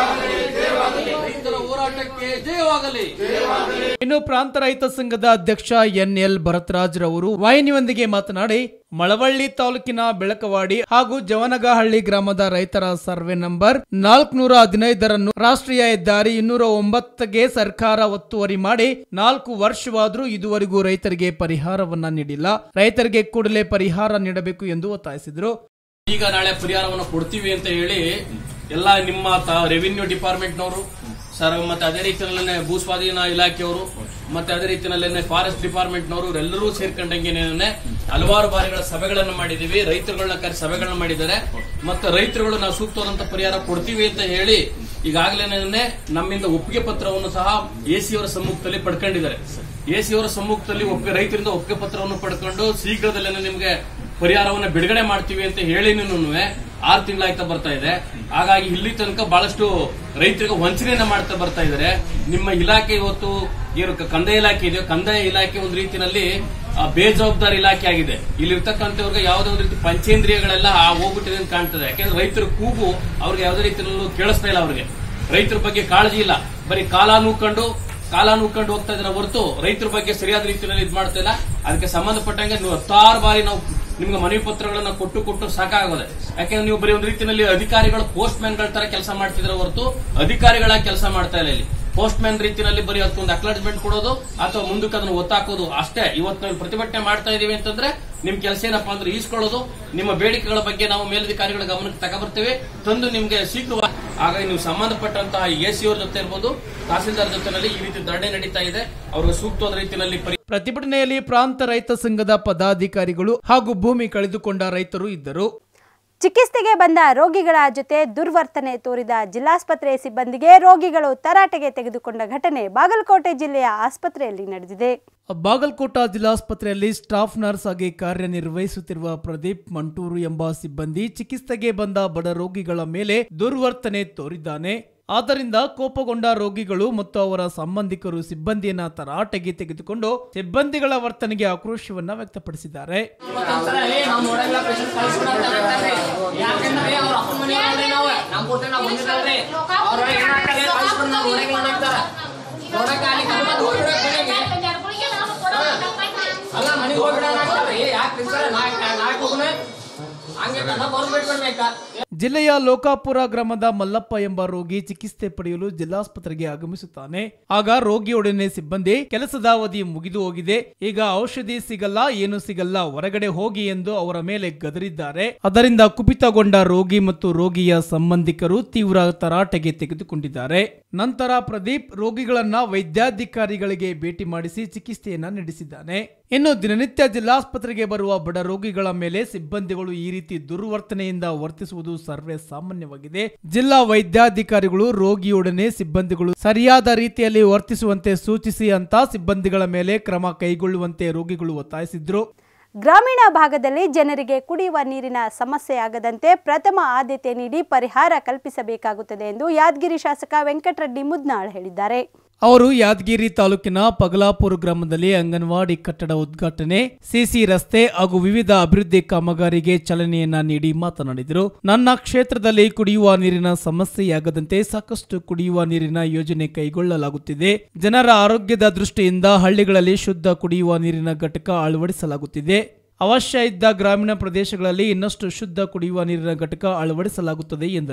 S8: ರೈತರ ಹೋರಾಟಕ್ಕೆ ಜಯವಾಗಲಿ
S2: ಇನ್ನು ಪ್ರಾಂತ ರೈತ ಸಂಘದ ಅಧ್ಯಕ್ಷ ಎನ್ ಎಲ್ ಭರತ್ರಾಜ್ ರವರು ವಾಹಿನಿಯೊಂದಿಗೆ ಮಾತನಾಡಿ ಮಳವಳ್ಳಿ ತಾಲೂಕಿನ ಬೆಳಕವಾಡಿ ಹಾಗೂ ಜವನಗಹಳ್ಳಿ ಗ್ರಾಮದ ರೈತರ ಸರ್ವೆ ನಂಬರ್ ನಾಲ್ಕುನೂರ ಹದಿನೈದರನ್ನು ರಾಷ್ಟ್ರೀಯ ಹೆದ್ದಾರಿ ಇನ್ನೂರ ಒಂಬತ್ತಗೆ ಸರ್ಕಾರ ಒತ್ತುವರಿ ಮಾಡಿ ನಾಲ್ಕು ವರ್ಷವಾದರೂ ಇದುವರೆಗೂ ರೈತರಿಗೆ ಪರಿಹಾರವನ್ನ ನೀಡಿಲ್ಲ ರೈತರಿಗೆ ಕೂಡಲೇ ಪರಿಹಾರ ನೀಡಬೇಕು ಎಂದು ಒತ್ತಾಯಿಸಿದರು
S8: ಈಗ ನಾಳೆ ಪರಿಹಾರವನ್ನು ಕೊಡ್ತೀವಿ ಅಂತ ಹೇಳಿ ಎಲ್ಲ ನಿಮ್ಮ ರೆವಿನ್ಯೂ ಡಿಪಾರ್ಟ್ಮೆಂಟ್ನವರು ಸರ್ ಮತ್ತೆ ಅದೇ ರೀತಿಯಲ್ಲೇ ಭೂ ಸ್ವಾಧೀನ ಇಲಾಖೆಯವರು ಮತ್ತೆ ಅದೇ ರೀತಿಯಲ್ಲೇ ಫಾರೆಸ್ಟ್ ಡಿಪಾರ್ಟ್ಮೆಂಟ್ನವರು ಎಲ್ಲರೂ ಸೇರ್ಕೊಂಡಂಗೆ ಹಲವಾರು ಬಾರಿಗಳ ಸಭೆಗಳನ್ನು ಮಾಡಿದೀವಿ ರೈತರುಗಳನ್ನ ಕರೆ ಸಭೆಗಳನ್ನ ಮಾಡಿದ್ದಾರೆ ಮತ್ತೆ ರೈತರುಗಳು ನಾವು ಸೂಕ್ತವಾದಂತ ಪರಿಹಾರ ಕೊಡ್ತೀವಿ ಅಂತ ಹೇಳಿ ಈಗಾಗಲೇ ನಮ್ಮಿಂದ ಒಪ್ಪಿಗೆ ಪತ್ರವನ್ನು ಸಹ ಎಸಿ ಅವರ ಸಮ್ಮುಖದಲ್ಲಿ ಪಡ್ಕೊಂಡಿದ್ದಾರೆ ಎಸಿ ಅವರ ಸಮ್ಮುಖದಲ್ಲಿ ಒಪ್ಪಿಗೆ ರೈತರಿಂದ ಒಪ್ಪಿಗೆ ಪತ್ರವನ್ನು ಪಡ್ಕೊಂಡು ಶೀಘ್ರದಲ್ಲೇ ನಿಮಗೆ ಪರಿಹಾರವನ್ನು ಬಿಡುಗಡೆ ಮಾಡ್ತೀವಿ ಅಂತ ಹೇಳಿ ಆರು ತಿಂಗಳಾಯ್ತಾ ಬರ್ತಾ ಇದೆ ಹಾಗಾಗಿ ಇಲ್ಲಿ ತನಕ ಬಹಳಷ್ಟು ರೈತರಿಗೆ ವಂಚನೆಯನ್ನ ಮಾಡ್ತಾ ಬರ್ತಾ ಇದ್ದಾರೆ ನಿಮ್ಮ ಇಲಾಖೆ ಇವತ್ತು ಏನು ಕ- ಕಂದಾಯ ಇಲಾಖೆ ಇದೆ ಕಂದಾಯ ಇಲಾಖೆ ಒಂದು ರೀತಿಯಲ್ಲಿ ಆ, ಬೇಜವಾಬ್ದಾರಿ ಇಲಾಖೆ ಆಗಿದೆ ಇಲ್ಲಿರ್ತಕ್ಕಂಥವ್ರಿಗೆ ಯಾವುದೇ ಒಂದು ರೀತಿ ಪಂಚೇಂದ್ರಿಯಗಳೆಲ್ಲ ಆ ಹೋಗ್ಬಿಟ್ಟಿದೆ ಅಂತ ಕಾಣ್ತದೆ ಯಾಕೆಂದ್ರೆ ರೈತರ ಕೂಗು ಅವ್ರಿಗೆ ಯಾವುದೇ ರೀತಿಯಲ್ಲೂ ಕೇಳಿಸ್ತಾ ಇಲ್ಲ ಅವ್ರಿಗೆ ರೈತರ ಬಗ್ಗೆ ಕಾಳಜಿ ಇಲ್ಲ ಬರೀ ಕಾಲ ನೂಕೊಂಡು ಕಾಲ ನೂಕೊಂಡು ಹೋಗ್ತಾ ಇದ್ರೆ ಹೊರತು ರೈತರ ಬಗ್ಗೆ ಸರಿಯಾದ ರೀತಿಯಲ್ಲಿ ಇದು ಮಾಡ್ತಾ ಇಲ್ಲ ಅದಕ್ಕೆ ಸಂಬಂಧಪಟ್ಟಂಗೆ ನೀವು ಹತ್ತಾರು ಬಾರಿ ನಾವು ನಿಮ್ಗೆ ಮನವಿ ಪತ್ರಗಳನ್ನ ಕೊಟ್ಟು ಕೊಟ್ಟು ಸಾಕಾಗೋದೆ ಯಾಕೆಂದ್ರೆ ನೀವು ಬರೀ ಒಂದು ರೀತಿಯಲ್ಲಿ ಅಧಿಕಾರಿಗಳು ಪೋಸ್ಟ್ ಗಳ ತರ ಕೆಲಸ ಮಾಡ್ತಿದ್ರೆ ಹೊರತು ಅಧಿಕಾರಿಗಳಾಗಿ ಕೆಲಸ ಮಾಡ್ತಾ ಇಲ್ಲ ಇಲ್ಲಿ ಪೋಸ್ಟ್ ಮ್ಯಾನ್ ರೀತಿಯಲ್ಲಿ ಬರೀ ಅದಕ್ಕೊಂದು ಅಕ್ಲಾಜ್ಮೆಂಟ್ ಕೊಡೋದು ಅಥವಾ ಮುಂದಕ್ಕೆ ಅದನ್ನು ಒತ್ತಾಕೋದು ಅಷ್ಟೇ ಇವತ್ತು ನಾವು ಪ್ರತಿಭಟನೆ ಮಾಡ್ತಾ ಇದೀವಿ ಅಂತಂದ್ರೆ ನಿಮ್ ಕೆಲಸ ಏನಪ್ಪಾ ಅಂದ್ರೆ ಈಸ್ಕೊಳ್ಳೋದು ನಿಮ್ಮ ಬೇಡಿಕೆಗಳ ಬಗ್ಗೆ ನಾವು ಮೇಲಧಿಕಾರಿಗಳ ಗಮನಕ್ಕೆ ತಗೊಬರ್ತೇವೆ ತಂದು ನಿಮ್ಗೆ ಶೀಘ್ರವಾಗಿ ಹಾಗಾಗಿ ನೀವು ಸಂಬಂಧಪಟ್ಟಂತಹ ಎಸಿ ಅವ್ರ ಜೊತೆ ಇರ್ಬೋದು ತಹಸೀಲ್ದಾರ್ ಜೊತೆನಲ್ಲಿ ಈ ರೀತಿ ಧರಣಿ ನಡೀತಾ ಇದೆ ಅವ್ರಿಗೆ ಸೂಕ್ತವಾದ ರೀತಿಯಲ್ಲಿ ಪರಿ
S2: ಪ್ರತಿಭಟನೆಯಲ್ಲಿ ಪ್ರಾಂತ ರೈತ ಸಂಘದ ಪದಾಧಿಕಾರಿಗಳು ಹಾಗೂ ಭೂಮಿ ಕಳೆದುಕೊಂಡ ರೈತರು ಇದ್ದರು
S1: ಚಿಕಿತ್ಸೆಗೆ ಬಂದ ರೋಗಿಗಳ ಜೊತೆ ದುರ್ವರ್ತನೆ ತೋರಿದ ಜಿಲ್ಲಾಸ್ಪತ್ರೆ ಸಿಬ್ಬಂದಿಗೆ ರೋಗಿಗಳು ತರಾಟೆಗೆ ತೆಗೆದುಕೊಂಡ ಘಟನೆ ಬಾಗಲಕೋಟೆ ಜಿಲ್ಲೆಯ ಆಸ್ಪತ್ರೆಯಲ್ಲಿ ನಡೆದಿದೆ
S2: ಬಾಗಲಕೋಟ ಜಿಲ್ಲಾಸ್ಪತ್ರೆಯಲ್ಲಿ ಸ್ಟಾಫ್ ನರ್ಸ್ ಆಗಿ ಕಾರ್ಯನಿರ್ವಹಿಸುತ್ತಿರುವ ಪ್ರದೀಪ್ ಮಂಟೂರು ಎಂಬ ಸಿಬ್ಬಂದಿ ಚಿಕಿತ್ಸೆಗೆ ಬಂದ ಬಡ ರೋಗಿಗಳ ಮೇಲೆ ದುರ್ವರ್ತನೆ ತೋರಿದ್ದಾನೆ ಆದ್ದರಿಂದ ಕೋಪಗೊಂಡ ರೋಗಿಗಳು ಮತ್ತು ಅವರ ಸಂಬಂಧಿಕರು ಸಿಬ್ಬಂದಿಯನ್ನ ತರಾಟೆಗೆ ತೆಗೆದುಕೊಂಡು ಸಿಬ್ಬಂದಿಗಳ ವರ್ತನೆಗೆ ಆಕ್ರೋಶವನ್ನ ವ್ಯಕ್ತಪಡಿಸಿದ್ದಾರೆ
S9: ಯಾಕಂದ್ರೆ ಅವ್ರ ಅಪ್ಪನ ಮನೆ ನಾವು ನಮ್ ಕೊಟ್ಟೆ ನಾವು ಬಂದಿದ್ದಾವ್ರಿ ಅವ್ರ ಏನಾಗ್ತಾರೆ ಕಳ್ಸ್ಕೊಂಡು ನಾವು ನೋಡಕ್ಕೆ ನೋಡಕ್ತಾರ ನೋಡಕ್ಕೆ ಅಲ್ಲಿ ಕರ್ಕೊಂಡು ಹೋಗ್ಬಿಡಕ್ ಮನೆಗೆ ಅಲ್ಲ ಮನೆಗೆ ಹೋಗ್ಬಿಡೋಣ ಯಾಕೆ ಸರ್ ನಾಲ್ಕು ನಾಲ್ಕು ಹೋಗೋಣ ಹಂಗೆ ಕನ್ನ ಬರ್ಬಿಟ್ಬಿಡ್ಬೇಕಾ
S2: ಜಿಲ್ಲೆಯ ಲೋಕಾಪುರ ಗ್ರಾಮದ ಮಲ್ಲಪ್ಪ ಎಂಬ ರೋಗಿ ಚಿಕಿತ್ಸೆ ಪಡೆಯಲು ಜಿಲ್ಲಾಸ್ಪತ್ರೆಗೆ ಆಗಮಿಸುತ್ತಾನೆ ಆಗ ರೋಗಿಯೊಡನೆ ಸಿಬ್ಬಂದಿ ಕೆಲಸದ ಅವಧಿ ಮುಗಿದು ಹೋಗಿದೆ ಈಗ ಔಷಧಿ ಸಿಗಲ್ಲ ಏನು ಸಿಗಲ್ಲ ಹೊರಗಡೆ ಹೋಗಿ ಎಂದು ಅವರ ಮೇಲೆ ಗದರಿದ್ದಾರೆ ಅದರಿಂದ ಕುಪಿತಗೊಂಡ ರೋಗಿ ಮತ್ತು ರೋಗಿಯ ಸಂಬಂಧಿಕರು ತೀವ್ರ ತರಾಟೆಗೆ ತೆಗೆದುಕೊಂಡಿದ್ದಾರೆ ನಂತರ ಪ್ರದೀಪ್ ರೋಗಿಗಳನ್ನ ವೈದ್ಯಾಧಿಕಾರಿಗಳಿಗೆ ಭೇಟಿ ಮಾಡಿಸಿ ಚಿಕಿತ್ಸೆಯನ್ನ ನಡೆಸಿದ್ದಾನೆ ಇನ್ನು ದಿನನಿತ್ಯ ಜಿಲ್ಲಾಸ್ಪತ್ರೆಗೆ ಬರುವ ಬಡ ರೋಗಿಗಳ ಮೇಲೆ ಸಿಬ್ಬಂದಿಗಳು ಈ ರೀತಿ ದುರ್ವರ್ತನೆಯಿಂದ ವರ್ತಿಸುವುದು ಸರ್ವೇ ಸಾಮಾನ್ಯವಾಗಿದೆ ಜಿಲ್ಲಾ ವೈದ್ಯಾಧಿಕಾರಿಗಳು ರೋಗಿಯೊಡನೆ ಸಿಬ್ಬಂದಿಗಳು ಸರಿಯಾದ ರೀತಿಯಲ್ಲಿ ವರ್ತಿಸುವಂತೆ ಸೂಚಿಸಿ ಅಂತ ಸಿಬ್ಬಂದಿಗಳ ಮೇಲೆ ಕ್ರಮ ಕೈಗೊಳ್ಳುವಂತೆ ರೋಗಿಗಳು ಒತ್ತಾಯಿಸಿದ್ರು
S1: ಗ್ರಾಮೀಣ ಭಾಗದಲ್ಲಿ ಜನರಿಗೆ ಕುಡಿಯುವ ನೀರಿನ ಸಮಸ್ಯೆ ಆಗದಂತೆ ಪ್ರಥಮ ಆದ್ಯತೆ ನೀಡಿ ಪರಿಹಾರ ಕಲ್ಪಿಸಬೇಕಾಗುತ್ತದೆ ಎಂದು ಯಾದಗಿರಿ ಶಾಸಕ ವೆಂಕಟರೆಡ್ಡಿ ಮುದ್ನಾಳ್ ಹೇಳಿದ್ದಾರೆ
S2: ಅವರು ಯಾದಗಿರಿ ತಾಲೂಕಿನ ಪಗಲಾಪುರ ಗ್ರಾಮದಲ್ಲಿ ಅಂಗನವಾಡಿ ಕಟ್ಟಡ ಉದ್ಘಾಟನೆ ಸಿಸಿ ರಸ್ತೆ ಹಾಗೂ ವಿವಿಧ ಅಭಿವೃದ್ಧಿ ಕಾಮಗಾರಿಗೆ ಚಾಲನೆಯನ್ನ ನೀಡಿ ಮಾತನಾಡಿದರು ನನ್ನ ಕ್ಷೇತ್ರದಲ್ಲಿ ಕುಡಿಯುವ ನೀರಿನ ಸಮಸ್ಯೆಯಾಗದಂತೆ ಸಾಕಷ್ಟು ಕುಡಿಯುವ ನೀರಿನ ಯೋಜನೆ ಕೈಗೊಳ್ಳಲಾಗುತ್ತಿದೆ ಜನರ ಆರೋಗ್ಯದ ದೃಷ್ಟಿಯಿಂದ ಹಳ್ಳಿಗಳಲ್ಲಿ ಶುದ್ಧ ಕುಡಿಯುವ ನೀರಿನ ಘಟಕ ಅಳವಡಿಸಲಾಗುತ್ತಿದೆ ಅವಶ್ಯ ಇದ್ದ ಗ್ರಾಮೀಣ ಪ್ರದೇಶಗಳಲ್ಲಿ ಇನ್ನಷ್ಟು ಶುದ್ಧ ಕುಡಿಯುವ ನೀರಿನ ಘಟಕ ಅಳವಡಿಸಲಾಗುತ್ತದೆ ಎಂದರು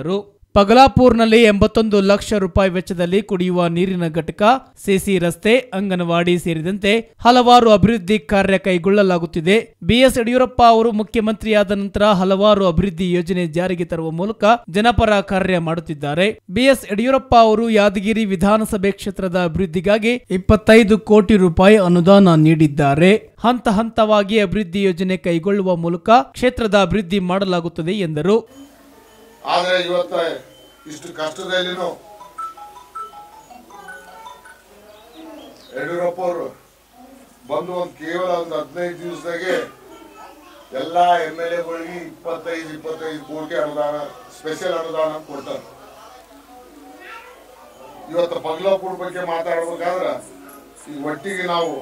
S2: ಪಗಲಾಪುರ್ನಲ್ಲಿ ಎಂಬತ್ತೊಂದು ಲಕ್ಷ ರೂಪಾಯಿ ವೆಚ್ಚದಲ್ಲಿ ಕುಡಿಯುವ ನೀರಿನ ಘಟಕ ಸಿಸಿ ರಸ್ತೆ ಅಂಗನವಾಡಿ ಸೇರಿದಂತೆ ಹಲವಾರು ಅಭಿವೃದ್ಧಿ ಕಾರ್ಯ ಕೈಗೊಳ್ಳಲಾಗುತ್ತಿದೆ ಬಿಎಸ್ ಯಡಿಯೂರಪ್ಪ ಅವರು ಮುಖ್ಯಮಂತ್ರಿಯಾದ ನಂತರ ಹಲವಾರು ಅಭಿವೃದ್ಧಿ ಯೋಜನೆ ಜಾರಿಗೆ ತರುವ ಮೂಲಕ ಜನಪರ ಕಾರ್ಯ ಮಾಡುತ್ತಿದ್ದಾರೆ ಬಿಎಸ್ ಯಡಿಯೂರಪ್ಪ ಅವರು ಯಾದಗಿರಿ ವಿಧಾನಸಭೆ ಕ್ಷೇತ್ರದ ಅಭಿವೃದ್ಧಿಗಾಗಿ ಇಪ್ಪತ್ತೈದು ಕೋಟಿ ರೂಪಾಯಿ ಅನುದಾನ ನೀಡಿದ್ದಾರೆ ಹಂತ ಹಂತವಾಗಿ ಅಭಿವೃದ್ಧಿ ಯೋಜನೆ ಕೈಗೊಳ್ಳುವ ಮೂಲಕ ಕ್ಷೇತ್ರದ ಅಭಿವೃದ್ಧಿ ಮಾಡಲಾಗುತ್ತದೆ ಎಂದರು
S10: ಆದರೆ ಇವತ್ತ ಇಷ್ಟು ಕಷ್ಟದಲ್ಲಿನೂ ಯಡಿಯೂರಪ್ಪ ಅವರು ಬಂದು ಒಂದು ಕೇವಲ ಒಂದು ಹದಿನೈದು ದಿವಸದಾಗೆ ಎಲ್ಲ ಎಮ್ ಎಲ್ ಎಗಳಿಗೆ ಇಪ್ಪತ್ತೈದು ಇಪ್ಪತ್ತೈದು ಕೋಟಿ ಅನುದಾನ ಸ್ಪೆಷಲ್ ಅನುದಾನ ಕೊಡ್ತಾರೆ ಇವತ್ತು ಪಗ್ಲಾಪುರ ಬಗ್ಗೆ ಮಾತಾಡ್ಬೇಕಾದ್ರೆ ಈಗ ಒಟ್ಟಿಗೆ ನಾವು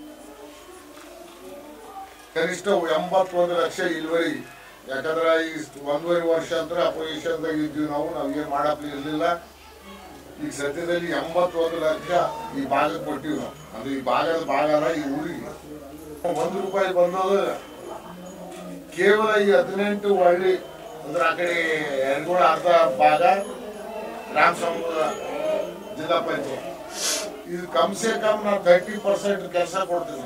S10: ಕನಿಷ್ಠ ಎಂಬತ್ತೊಂದು ಲಕ್ಷ ಇಳುವರಿ ಯಾಕಂದ್ರೆ ಈ ಒಂದೂವರೆ ವರ್ಷ ಅಂದ್ರೆ ಅಪೋಸಿಷನ್ದಾಗ ಇದ್ವಿ ನಾವು ನಾವು ಏನ್ ಮಾಡಕ್ ಇರ್ಲಿಲ್ಲ ಈಗ ಸದ್ಯದಲ್ಲಿ ಎಂಬತ್ತೊಂದು ಲಕ್ಷ ಈ ಭಾಗಕ್ಕೆ ಕೊಟ್ಟಿವಿ ನಾವು ಅಂದ್ರೆ ಈ ಭಾಗದ ಭಾಗನ ಈ ಊರಿಗೆ ಒಂದು ರೂಪಾಯಿ ಬಂದೋದು ಕೇವಲ ಈ ಹದಿನೆಂಟು ಹಳ್ಳಿ ಅಂದ್ರೆ ಆ ಕಡೆ ಎರಗೋಳ ಅರ್ಧ ಭಾಗ ಗ್ರಾಮ ಸಮೂಹ ಜಿಲ್ಲಾ ಪಂಚಾಯತ್ ಇದು ಕಮ್ ಸೆ ಕಮ್ ನಾವು ತರ್ಟಿ ಪರ್ಸೆಂಟ್ ಕೆಲಸ ಕೊಡ್ತೀವಿ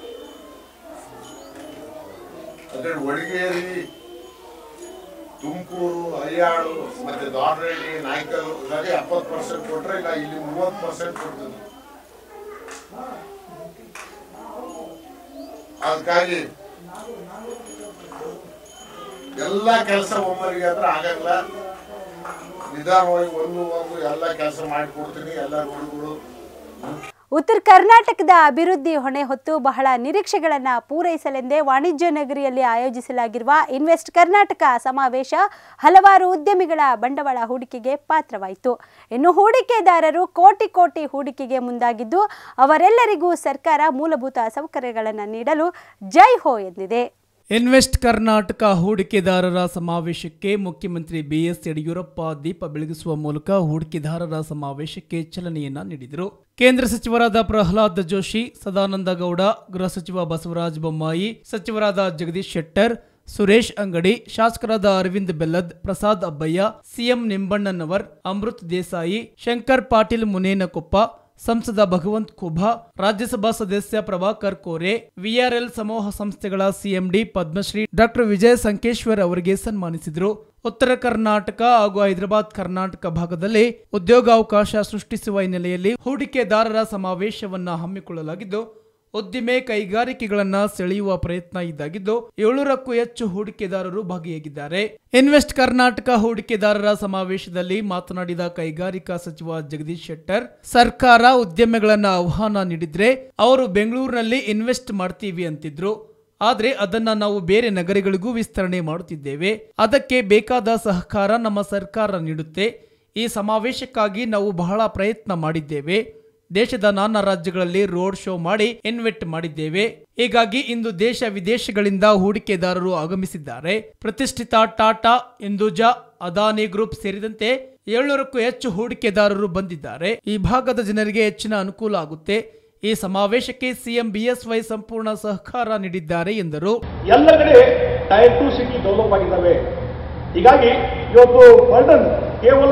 S10: ಅಂದ್ರೆ ಒಡಗೇರಿ ತುಮಕೂರು ಹರಿಯಾಳು ಮತ್ತೆ ದಾವಣಗೆರೆ ನಾಯ್ಕಲ್ ಇದಾಗೆ ಎಪ್ಪತ್ತು ಪರ್ಸೆಂಟ್ ಕೊಟ್ರೆ ಇಲ್ಲ ಇಲ್ಲಿ ಮೂವತ್ತು ಪರ್ಸೆಂಟ್ ಕೊಡ್ತೀವಿ ಅದಕ್ಕಾಗಿ ಎಲ್ಲ ಕೆಲಸ ಒಮ್ಮರಿಗೆ ಅಂದ್ರೆ ಆಗಲ್ಲ ನಿಧಾನವಾಗಿ ಒಂದು ಒಂದು ಎಲ್ಲ ಕೆಲಸ ಮಾಡಿಕೊಡ್ತೀನಿ ಎಲ್ಲ ರೋಡ್ಗಳು
S1: ಉತ್ತರ ಕರ್ನಾಟಕದ ಅಭಿವೃದ್ಧಿ ಹೊಣೆ ಹೊತ್ತು ಬಹಳ ನಿರೀಕ್ಷೆಗಳನ್ನು ಪೂರೈಸಲೆಂದೇ ವಾಣಿಜ್ಯ ನಗರಿಯಲ್ಲಿ ಆಯೋಜಿಸಲಾಗಿರುವ ಇನ್ವೆಸ್ಟ್ ಕರ್ನಾಟಕ ಸಮಾವೇಶ ಹಲವಾರು ಉದ್ಯಮಿಗಳ ಬಂಡವಾಳ ಹೂಡಿಕೆಗೆ ಪಾತ್ರವಾಯಿತು ಇನ್ನು ಹೂಡಿಕೆದಾರರು ಕೋಟಿ ಕೋಟಿ ಹೂಡಿಕೆಗೆ ಮುಂದಾಗಿದ್ದು ಅವರೆಲ್ಲರಿಗೂ ಸರ್ಕಾರ ಮೂಲಭೂತ ಸೌಕರ್ಯಗಳನ್ನು ನೀಡಲು ಜೈ ಹೋ ಎಂದಿದೆ
S2: ಇನ್ವೆಸ್ಟ್ ಕರ್ನಾಟಕ ಹೂಡಿಕೆದಾರರ ಸಮಾವೇಶಕ್ಕೆ ಮುಖ್ಯಮಂತ್ರಿ ಬಿಎಸ್ ಯಡಿಯೂರಪ್ಪ ದೀಪ ಬೆಳಗಿಸುವ ಮೂಲಕ ಹೂಡಿಕೆದಾರರ ಸಮಾವೇಶಕ್ಕೆ ಚಾಲನೆಯನ್ನ ನೀಡಿದರು ಕೇಂದ್ರ ಸಚಿವರಾದ ಪ್ರಹ್ಲಾದ್ ಜೋಶಿ ಸದಾನಂದ ಗೌಡ ಗೃಹ ಸಚಿವ ಬಸವರಾಜ ಬೊಮ್ಮಾಯಿ ಸಚಿವರಾದ ಜಗದೀಶ್ ಶೆಟ್ಟರ್ ಸುರೇಶ್ ಅಂಗಡಿ ಶಾಸಕರಾದ ಅರವಿಂದ್ ಬೆಲ್ಲದ್ ಪ್ರಸಾದ್ ಅಬ್ಬಯ್ಯ ಸಿಎಂ ನಿಂಬಣ್ಣನವರ್ ಅಮೃತ್ ದೇಸಾಯಿ ಶಂಕರ್ ಪಾಟೀಲ್ ಮುನೇನಕೊಪ್ಪ ಸಂಸದ ಭಗವಂತ್ ಖುಬಾ ರಾಜ್ಯಸಭಾ ಸದಸ್ಯ ಪ್ರಭಾಕರ್ ಕೋರೆ ವಿಆರ್ಎಲ್ ಸಮೂಹ ಸಂಸ್ಥೆಗಳ ಸಿಎಂಡಿ ಪದ್ಮಶ್ರೀ ಡಾಕ್ಟರ್ ವಿಜಯ ಸಂಕೇಶ್ವರ್ ಅವರಿಗೆ ಸನ್ಮಾನಿಸಿದರು ಉತ್ತರ ಕರ್ನಾಟಕ ಹಾಗೂ ಹೈದರಾಬಾದ್ ಕರ್ನಾಟಕ ಭಾಗದಲ್ಲಿ ಉದ್ಯೋಗಾವಕಾಶ ಸೃಷ್ಟಿಸುವ ಹಿನ್ನೆಲೆಯಲ್ಲಿ ಹೂಡಿಕೆದಾರರ ಸಮಾವೇಶವನ್ನ ಹಮ್ಮಿಕೊಳ್ಳಲಾಗಿದ್ದು ಉದ್ದಿಮೆ ಕೈಗಾರಿಕೆಗಳನ್ನ ಸೆಳೆಯುವ ಪ್ರಯತ್ನ ಇದ್ದಾಗಿದ್ದು ಏಳೂರಕ್ಕೂ ಹೆಚ್ಚು ಹೂಡಿಕೆದಾರರು ಭಾಗಿಯಾಗಿದ್ದಾರೆ ಇನ್ವೆಸ್ಟ್ ಕರ್ನಾಟಕ ಹೂಡಿಕೆದಾರರ ಸಮಾವೇಶದಲ್ಲಿ ಮಾತನಾಡಿದ ಕೈಗಾರಿಕಾ ಸಚಿವ ಜಗದೀಶ್ ಶೆಟ್ಟರ್ ಸರ್ಕಾರ ಉದ್ಯಮಿಗಳನ್ನ ಆಹ್ವಾನ ನೀಡಿದ್ರೆ ಅವರು ಬೆಂಗಳೂರಿನಲ್ಲಿ ಇನ್ವೆಸ್ಟ್ ಮಾಡ್ತೀವಿ ಅಂತಿದ್ರು ಆದ್ರೆ ಅದನ್ನ ನಾವು ಬೇರೆ ನಗರಗಳಿಗೂ ವಿಸ್ತರಣೆ ಮಾಡುತ್ತಿದ್ದೇವೆ ಅದಕ್ಕೆ ಬೇಕಾದ ಸಹಕಾರ ನಮ್ಮ ಸರ್ಕಾರ ನೀಡುತ್ತೆ ಈ ಸಮಾವೇಶಕ್ಕಾಗಿ ನಾವು ಬಹಳ ಪ್ರಯತ್ನ ಮಾಡಿದ್ದೇವೆ ದೇಶದ ನಾನಾ ರಾಜ್ಯಗಳಲ್ಲಿ ರೋಡ್ ಶೋ ಮಾಡಿ ಇನ್ವೆಸ್ಟ್ ಮಾಡಿದ್ದೇವೆ ಹೀಗಾಗಿ ಇಂದು ದೇಶ ವಿದೇಶಗಳಿಂದ ಹೂಡಿಕೆದಾರರು ಆಗಮಿಸಿದ್ದಾರೆ ಪ್ರತಿಷ್ಠಿತ ಟಾಟಾ ಇಂದೂಜಾ ಅದಾನಿ ಗ್ರೂಪ್ ಸೇರಿದಂತೆ ಏಳ್ನೂರಕ್ಕೂ ಹೆಚ್ಚು ಹೂಡಿಕೆದಾರರು ಬಂದಿದ್ದಾರೆ ಈ ಭಾಗದ ಜನರಿಗೆ ಹೆಚ್ಚಿನ ಅನುಕೂಲ ಆಗುತ್ತೆ ಈ ಸಮಾವೇಶಕ್ಕೆ ಸಿಎಂ ಬಿಎಸ್ವೈ ಸಂಪೂರ್ಣ ಸಹಕಾರ ನೀಡಿದ್ದಾರೆ ಎಂದರು
S11: ಎಲ್ಲ ಕಡೆ ಟೈರ್ ಟು ಸಿಟಿ ಡೆವಲಪ್ ಆಗಿದ್ದಾವೆ ಹೀಗಾಗಿ ಇವತ್ತು ಬರ್ಡನ್ ಕೇವಲ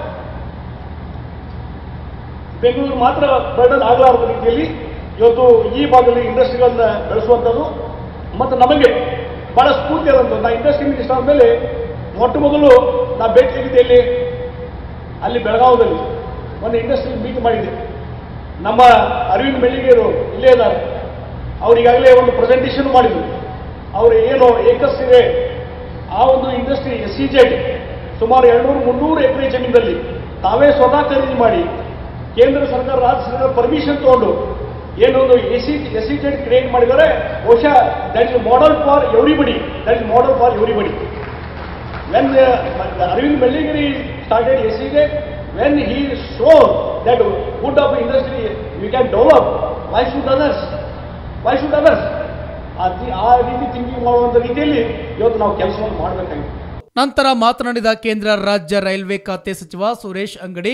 S11: ಬೆಂಗಳೂರು ಮಾತ್ರ ಬರ್ಡನ್ ಆಗಲಾರದ ರೀತಿಯಲ್ಲಿ ಇವತ್ತು ಈ ಭಾಗದಲ್ಲಿ ಇಂಡಸ್ಟ್ರಿಗಳನ್ನ ಬೆಳೆಸುವಂಥದ್ದು ಮತ್ತು ನಮಗೆ ಬಹಳ ಸ್ಫೂರ್ತಿ ಆದಂಥದ್ದು ನಾ ಇಂಡಸ್ಟ್ರಿ ಮಿನಿಸ್ಟರ್ ಆದಮೇಲೆ ಮೊಟ್ಟ ಮೊದಲು ನಾ ಭೇಟಿ ನೀಡಿದ್ದೆ ಇಲ್ಲಿ ಅಲ್ಲಿ ಬೆಳಗಾವದಲ್ಲಿ ಒಂದು ಇಂಡಸ್ಟ್ರಿ ಮೀಟ್ ಮಾಡಿದ್ದೆ ನಮ್ಮ ಅರವಿಂದ್ ಮೆಳ್ಳಿಗೆಯರು ಇಲ್ಲೇ ಇದ್ದಾರೆ ಅವ್ರು ಈಗಾಗಲೇ ಒಂದು ಪ್ರೆಸೆಂಟೇಷನ್ ಮಾಡಿದ್ರು ಅವರು ಏನು ಏಕಸ್ಸಿದೆ ಆ ಒಂದು ಇಂಡಸ್ಟ್ರಿ ಎಸ್ ಸಿ ಜೆಡ್ ಸುಮಾರು ಎರಡ್ನೂರು ಮುನ್ನೂರು ಎಕರೆ ಜಮೀನಲ್ಲಿ ತಾವೇ ಸ್ವತಃ ಖರೀದಿ ಮಾಡಿ ಕೇಂದ್ರ ಸರ್ಕಾರ ರಾಜ್ಯ ಸರ್ಕಾರ ಪರ್ಮಿಷನ್ ತಗೊಂಡು ಏನೊಂದು S C S C Z create ಮಾಡಿದ್ದಾರೆ ಬಹುಶಃ that is model for everybody that is model for everybody when uh, Arvind Melligiri started SEJ, when he showed that good of industry we can develop, why should others? Why should others? ಆ ತಿ- ಆ ರೀತಿ thinking ಮಾಡುವಂಥ ರೀತಿಯಲ್ಲಿ ಇವತ್ತು ನಾವು ಕೆಲಸವನ್ನು ಮಾಡಬೇಕಾಗಿದೆ
S2: ನಂತರ ಮಾತನಾಡಿದ ಕೇಂದ್ರ ರಾಜ್ಯ ರೈಲ್ವೆ ಖಾತೆ ಸಚಿವ ಸುರೇಶ್ ಅಂಗಡಿ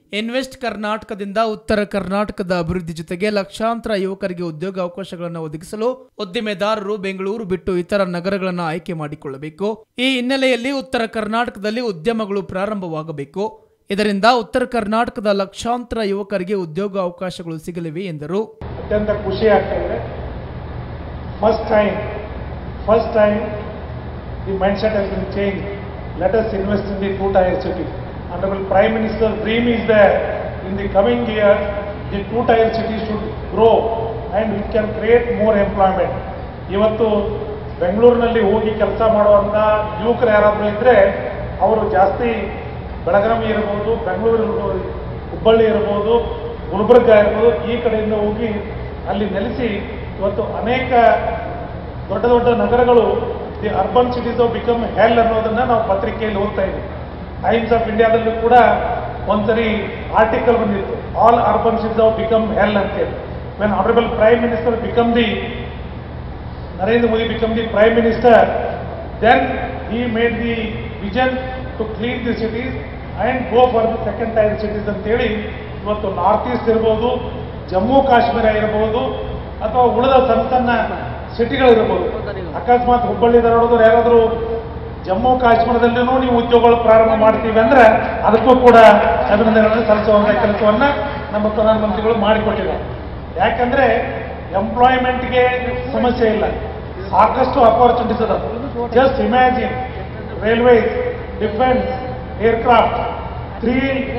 S2: ಇನ್ವೆಸ್ಟ್ ಕರ್ನಾಟಕದಿಂದ ಉತ್ತರ ಕರ್ನಾಟಕದ ಅಭಿವೃದ್ಧಿ ಜೊತೆಗೆ ಲಕ್ಷಾಂತರ ಯುವಕರಿಗೆ ಉದ್ಯೋಗ ಅವಕಾಶಗಳನ್ನು ಒದಗಿಸಲು ಉದ್ದಿಮೆದಾರರು ಬೆಂಗಳೂರು ಬಿಟ್ಟು ಇತರ ನಗರಗಳನ್ನು ಆಯ್ಕೆ ಮಾಡಿಕೊಳ್ಳಬೇಕು ಈ ಹಿನ್ನೆಲೆಯಲ್ಲಿ ಉತ್ತರ ಕರ್ನಾಟಕದಲ್ಲಿ ಉದ್ಯಮಗಳು ಪ್ರಾರಂಭವಾಗಬೇಕು ಇದರಿಂದ ಉತ್ತರ ಕರ್ನಾಟಕದ ಲಕ್ಷಾಂತರ ಯುವಕರಿಗೆ ಉದ್ಯೋಗ ಅವಕಾಶಗಳು ಸಿಗಲಿವೆ ಎಂದರು
S11: ಅತ್ಯಂತ ಖುಷಿ ಆಗ್ತಾ ಇದೆ first time first time the mind set has been change let us invest in the two tier city Honorable Prime Minister's dream is that in the coming year, the two tier city should grow and we can create more employment. ಇವತ್ತು ಬೆಂಗಳೂರಿನಲ್ಲಿ ಹೋಗಿ ಕೆಲಸ ಮಾಡುವಂಥ ಯುವಕರು ಯಾರಾದರೂ ಇದ್ದರೆ ಅವರು ಜಾಸ್ತಿ ಬೆಳಗಾವಿ ಇರ್ಬೋದು ಬೆಂಗಳೂರು ಇರ್ಬೋದು ಹುಬ್ಬಳ್ಳಿ ಇರ್ಬೋದು ಗುಲ್ಬರ್ಗ ಇರ್ಬೋದು ಈ ಕಡೆಯಿಂದ ಹೋಗಿ ಅಲ್ಲಿ ನೆಲೆಸಿ ಇವತ್ತು ಅನೇಕ ದೊಡ್ಡ ದೊಡ್ಡ ನಗರಗಳು the urban cities have become hell ಅನ್ನೋದನ್ನ ನಾವು ಪತ್ರಿಕೆಯಲ್ಲಿ ಓದ್ತಾ ಇದ್ದೀವಿ ಟೈಮ್ಸ್ ಆಫ್ ಇಂಡಿಯಾದಲ್ಲೂ ಕೂಡ ಒಂದ್ಸರಿ ಆರ್ಟಿಕಲ್ ಬಂದಿತ್ತು all urban cities have become hell ಅಂತೇಳಿ when honourable prime minister become the Narendra Modi become the prime minister then he made the vision to clean the cities and go for the second tier cities ಅಂತೇಳಿ ಇವತ್ತು north East ಇರ್ಬೋದು ಜಮ್ಮು ಕಾಶ್ಮೀರ ಇರ್ಬೋದು ಅಥವಾ ಉಳಿದ ಸಣ್ಣ ಸಣ್ಣ ಸಿಟಿಗಳಿರ್ಬೋದು ಅಕಸ್ಮಾತ್ ಹುಬ್ಬಳ್ಳಿ ಧಾರವಾಡದವ್ರು ಯಾರಾದರೂ ಜಮ್ಮು ಕಾಶ್ಮೀರದಲ್ಲಿನೂ ನೀವು ಉದ್ಯೋಗಗಳು ಪ್ರಾರಂಭ ಮಾಡ್ತೀವಿ ಅಂದ್ರೆ ಅದಕ್ಕೂ ಕೂಡ ಅಭಿನಂದನೆಗಳನ್ನು ಸಲ್ಲಿಸುವಂಥ ಕೆಲಸವನ್ನ ನಮ್ಮ ಪ್ರಧಾನಮಂತ್ರಿಗಳು ಮಾಡಿಕೊಟ್ಟಿದ್ದಾರೆ ಯಾಕಂದ್ರೆ ಎಂಪ್ಲಾಯ್ಮೆಂಟ್ಗೆ ಸಮಸ್ಯೆ ಇಲ್ಲ ಸಾಕಷ್ಟು ಅಪಾರ್ಚುನಿಟೀಸ್ ಅದ just imagine railways defence aircraft three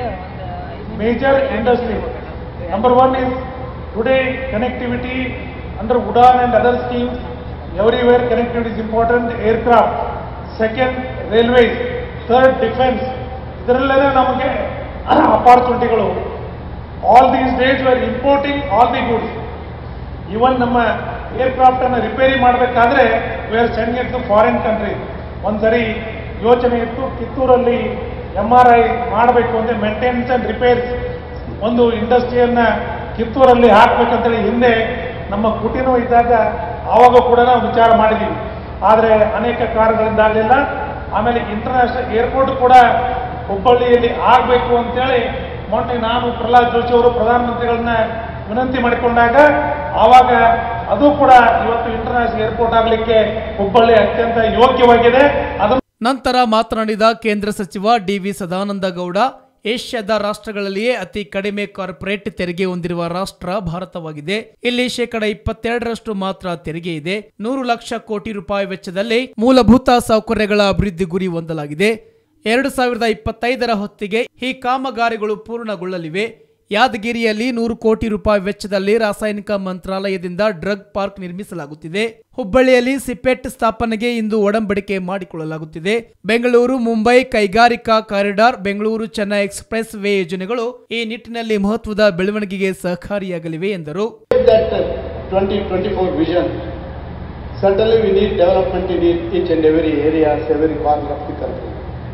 S11: major industry number one is today connectivity under Udan and other schemes everywhere connectivity is important aircraft second railways third defence ಇದರಲ್ಲೇ ನಮಗೆ ಅಪಾರ್ಚುನಿಟಿಗಳು all these days are importing all the goods even ನಮ್ಮ aircraft ಅನ್ನು repair ಮಾಡಬೇಕಾದ್ರೆ we are sending it to foreign country ಒಂದ್ಸರಿ ಯೋಚನೆ ಇತ್ತು ಕಿತ್ತೂರಲ್ಲಿ M R I ಮಾಡಬೇಕು ಅಂದ್ರೆ ಮೇಂಟೆನೆನ್ಸ್ ಅಂಡ್ ರಿಪೇರ್ಸ್ ಒಂದು ಇಂಡಸ್ಟ್ರಿಯನ್ನ ಕಿತ್ತೂರಲ್ಲಿ ಹಾಕ್ಬೇಕಂತೇಳಿ ಹಿಂದೆ ನಮ್ಮ ಕುಟಿನೂ ಇದ್ದಾಗ ಆವಾಗ ಕೂಡ ನಾವು ವಿಚಾರ ಮಾಡಿದ್ದೀವಿ ಆದರೆ ಅನೇಕ ಕಾರಣಗಳಿಂದ ಆಗಲಿಲ್ಲ ಆಮೇಲೆ ಇಂಟರ್ನ್ಯಾಷನಲ್ ಏರ್ಪೋರ್ಟ್ ಕೂಡ ಹುಬ್ಬಳ್ಳಿಯಲ್ಲಿ ಆಗಬೇಕು ಅಂತೇಳಿ ಮೊನ್ನೆ ನಾನು ಪ್ರಹ್ಲಾದ್ ಜೋಶಿ ಅವರು ಪ್ರಧಾನಮಂತ್ರಿಗಳನ್ನ ವಿನಂತಿ ಮಾಡಿಕೊಂಡಾಗ ಆವಾಗ ಅದು ಕೂಡ ಇವತ್ತು ಇಂಟರ್ನ್ಯಾಷನಲ್ ಏರ್ಪೋರ್ಟ್ ಆಗಲಿಕ್ಕೆ ಹುಬ್ಬಳ್ಳಿ ಅತ್ಯಂತ ಯೋಗ್ಯವಾಗಿದೆ ಅದನ್ನು
S2: ನಂತರ ಮಾತನಾಡಿದ ಕೇಂದ್ರ ಸಚಿವ ಡಿವಿ ಸದಾನಂದ ಗೌಡ ಏಷ್ಯಾದ ರಾಷ್ಟ್ರಗಳಲ್ಲಿಯೇ ಅತಿ ಕಡಿಮೆ ಕಾರ್ಪೊರೇಟ್ ತೆರಿಗೆ ಹೊಂದಿರುವ ರಾಷ್ಟ್ರ ಭಾರತವಾಗಿದೆ ಇಲ್ಲಿ ಶೇಕಡ ಇಪ್ಪತ್ತೆರಡರಷ್ಟು ಮಾತ್ರ ತೆರಿಗೆ ಇದೆ ನೂರು ಲಕ್ಷ ಕೋಟಿ ರೂಪಾಯಿ ವೆಚ್ಚದಲ್ಲಿ ಮೂಲಭೂತ ಸೌಕರ್ಯಗಳ ಅಭಿವೃದ್ಧಿ ಗುರಿ ಹೊಂದಲಾಗಿದೆ ಎರಡು ಸಾವಿರದ ಇಪ್ಪತ್ತೈದರ ಹೊತ್ತಿಗೆ ಈ ಕಾಮಗಾರಿಗಳು ಪೂರ್ಣಗೊಳ್ಳಲಿವೆ ಯಾದಗಿರಿಯಲ್ಲಿ ನೂರು ಕೋಟಿ ರೂಪಾಯಿ ವೆಚ್ಚದಲ್ಲಿ ರಾಸಾಯನಿಕ ಮಂತ್ರಾಲಯದಿಂದ ಡ್ರಗ್ ಪಾರ್ಕ್ ನಿರ್ಮಿಸಲಾಗುತ್ತಿದೆ ಹುಬ್ಬಳ್ಳಿಯಲ್ಲಿ ಸಿಪೆಟ್ ಸ್ಥಾಪನೆಗೆ ಇಂದು ಒಡಂಬಡಿಕೆ ಮಾಡಿಕೊಳ್ಳಲಾಗುತ್ತಿದೆ ಬೆಂಗಳೂರು ಮುಂಬೈ ಕೈಗಾರಿಕಾ corridor Bengaluru Chennai express way ಯೋಜನೆಗಳು ಈ ನಿಟ್ಟಿನಲ್ಲಿ ಮಹತ್ವದ ಬೆಳವಣಿಗೆಗೆ ಸಹಕಾರಿಯಾಗಲಿವೆ ಎಂದರು
S12: that uh, 2024 vision, certainly we need development in e- each and every area, every corner of the country.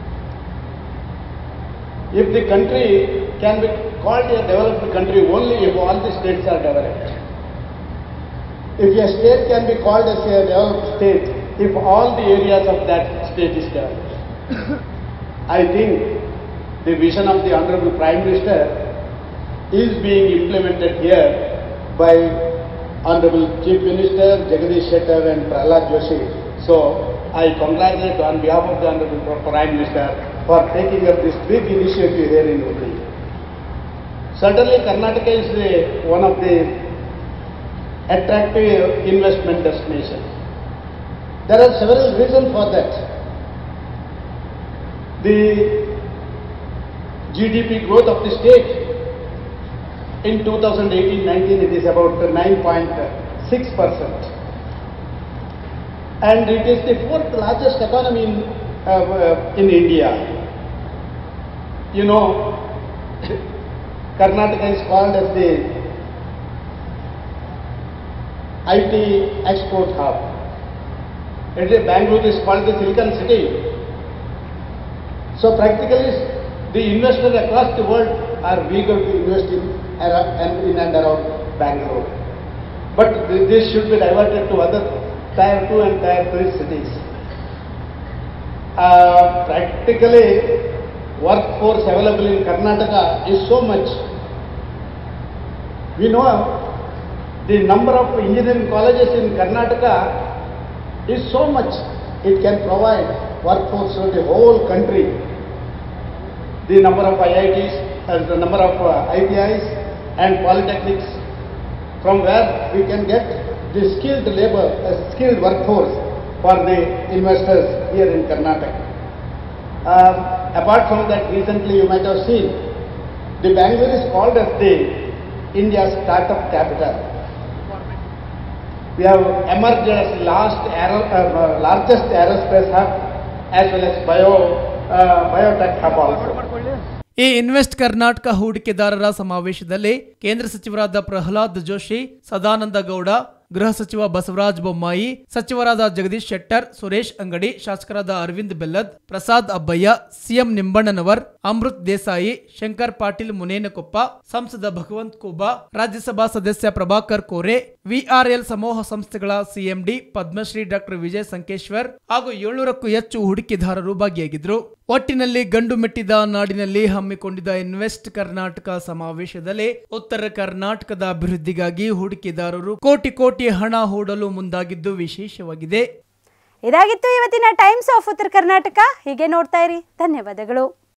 S12: If the country can be called a developed country only if all the states are developed. If a state can be called as a developed state if all the areas of that state is developed. I think the vision of the Honorable Prime Minister is being implemented here by Honorable Chief Minister Jagadish Shettar and Prahlad Joshi. So I congratulate on behalf of the Honorable Prime Minister for taking up this big initiative here in Hubli. Certainly Karnataka is the, one of the attractive investment destinations. There are several reasons for that. The GDP growth of the state in 2018-19 it is about 9.6 percent and it is the fourth largest economy in, uh, uh, in India. You know, Karnataka is called as the IT export hub. It is Bangalore is called the Silicon City. So practically, the investors across the world are eager to invest in, ara- and- in and around Bangalore. But th- this should be diverted to other tier 2 and tier 3 cities. Uh, practically, workforce available in Karnataka is so much. We know the number of engineering colleges in Karnataka is so much. It can provide workforce to the whole country. The number of IITs, and the number of uh, ITIs and polytechnics from where we can get the skilled labor, a skilled workforce for the investors here in Karnataka. Um, apart from that, recently you might have seen, the Bangalore is called as the India's startup capital. We have emerged as last aero, uh, largest aerospace hub as well as bio, uh, biotech hub also.
S2: ಈ invest Karnataka ಹೂಡಿಕೆದಾರರ ಸಮಾವೇಶದಲ್ಲಿ ಕೇಂದ್ರ ಸಚಿವರಾದ ಪ್ರಹ್ಲಾದ್ ಜೋಶಿ ಸದಾನಂದ ಗೌಡ ಗೃಹ ಸಚಿವ ಬಸವರಾಜ ಬೊಮ್ಮಾಯಿ ಸಚಿವರಾದ ಜಗದೀಶ್ ಶೆಟ್ಟರ್ ಸುರೇಶ್ ಅಂಗಡಿ ಶಾಸಕರಾದ Arvind Bellad Prasad Abbayya CM Nimbannavar Amrut Desai Shankar Patil Munenakoppa ಸಂಸದ ಭಗವಂತ್ ಕೂಬಾ ರಾಜ್ಯಸಭಾ ಸದಸ್ಯ ಪ್ರಭಾಕರ್ ಕೋರೆ ವಿಆರ್ಎಲ್ ಸಮೂಹ ಸಂಸ್ಥೆಗಳ ಸಿಎಂಡಿ ಪದ್ಮಶ್ರೀ ಡಾಕ್ಟರ್ ವಿಜಯ್ ಸಂಕೇಶ್ವರ್ ಹಾಗೂ ಏಳ್ನೂರಕ್ಕೂ ಹೆಚ್ಚು ಹೂಡಿಕೆದಾರರು ಭಾಗಿಯಾಗಿದ್ರು ಒಟ್ಟಿನಲ್ಲಿ ಗಂಡು ಮೆಟ್ಟಿದ ನಾಡಿನಲ್ಲಿ ಹಮ್ಮಿಕೊಂಡಿದ್ದ ಇನ್ವೆಸ್ಟ್ ಕರ್ನಾಟಕ ಸಮಾವೇಶದಲ್ಲಿ ಉತ್ತರ ಕರ್ನಾಟಕದ ಅಭಿವೃದ್ಧಿಗಾಗಿ ಹೂಡಿಕೆದಾರರು ಕೋಟಿ ಕೋಟಿ ಹಣ ಹೂಡಲು ಮುಂದಾಗಿದ್ದು ವಿಶೇಷವಾಗಿದೆ
S1: ಇದಾಗಿತ್ತು ಇವತ್ತಿನ ಟೈಮ್ಸ್ ಆಫ್ ಉತ್ತರ ಕರ್ನಾಟಕ ಹೀಗೆ ನೋಡ್ತಾ ಇರಿ ಧನ್ಯವಾದಗಳು